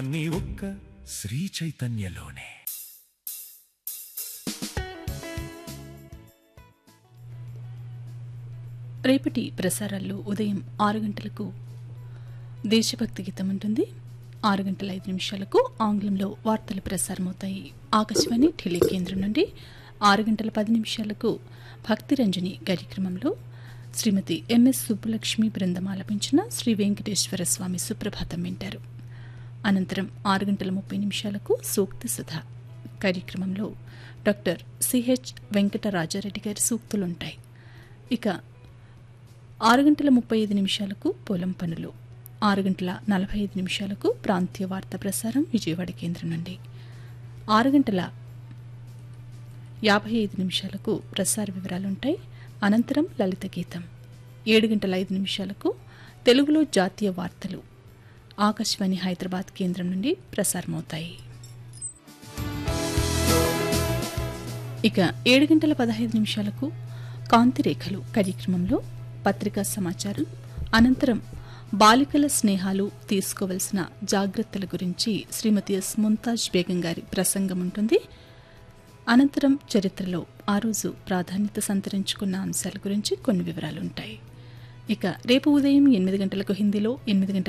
నీ ఒక్క శ్రీ చైతన్యలోనే రేపటి ప్రసారాల్లో ఉదయం ఆరు గంటలకు దేశభక్తి గీతం ఉంటుంది ఆరు గంటల ఐదు నిమిషాలకు ఆంగ్లంలో వార్తలు ప్రసారమవుతాయి ఆకాశవాణి ఢిల్లీ కేంద్రం నుండి ఆరు గంటల పది నిమిషాలకు భక్తి రంజని కార్యక్రమంలో శ్రీమతి ఎంఎస్ సుబ్బలక్ష్మి బృందం ఆలపించిన శ్రీ వెంకటేశ్వర స్వామి సుప్రభాతం వింటారు అనంతరం ఆరు గంటల ముప్పై నిమిషాలకు సూక్తి సుధ కార్యక్రమంలో డాక్టర్ సిహెచ్ వెంకటరాజారెడ్డి గారి సూక్తులుంటాయి ఇక ఆరు గంటల ముప్పై ఐదు నిమిషాలకు పొలం పనులు ఆరు గంటల నలభై ఐదు నిమిషాలకు ప్రాంతీయ వార్తా ప్రసారం విజయవాడ కేంద్రం నుండి ఆరు గంటల యాభై ఐదు నిమిషాలకు ప్రసార వివరాలుంటాయి అనంతరం లలిత గీతం ఏడు గంటల ఐదు నిమిషాలకు తెలుగులో జాతీయ వార్తలు ఆకాశవాణి హైదరాబాద్ కేంద్రం నుండి ప్రసారమవుతాయి ఇక ఏడు గంటల పదహైదు నిమిషాలకు కాంతిరేఖలు కార్యక్రమంలో పత్రికా సమాచారం అనంతరం బాలికల స్నేహాలు తీసుకోవలసిన జాగ్రత్తల గురించి శ్రీమతి ఎస్ ముంతాజ్ బేగం గారి ప్రసంగం ఉంటుంది అనంతరం చరిత్రలో ఆ రోజు ప్రాధాన్యత సంతరించుకున్న అంశాల గురించి కొన్ని వివరాలుంటాయి ఇక రేపు ఉదయం ఎనిమిది గంటలకు హిందీలో ఎనిమిది గంటల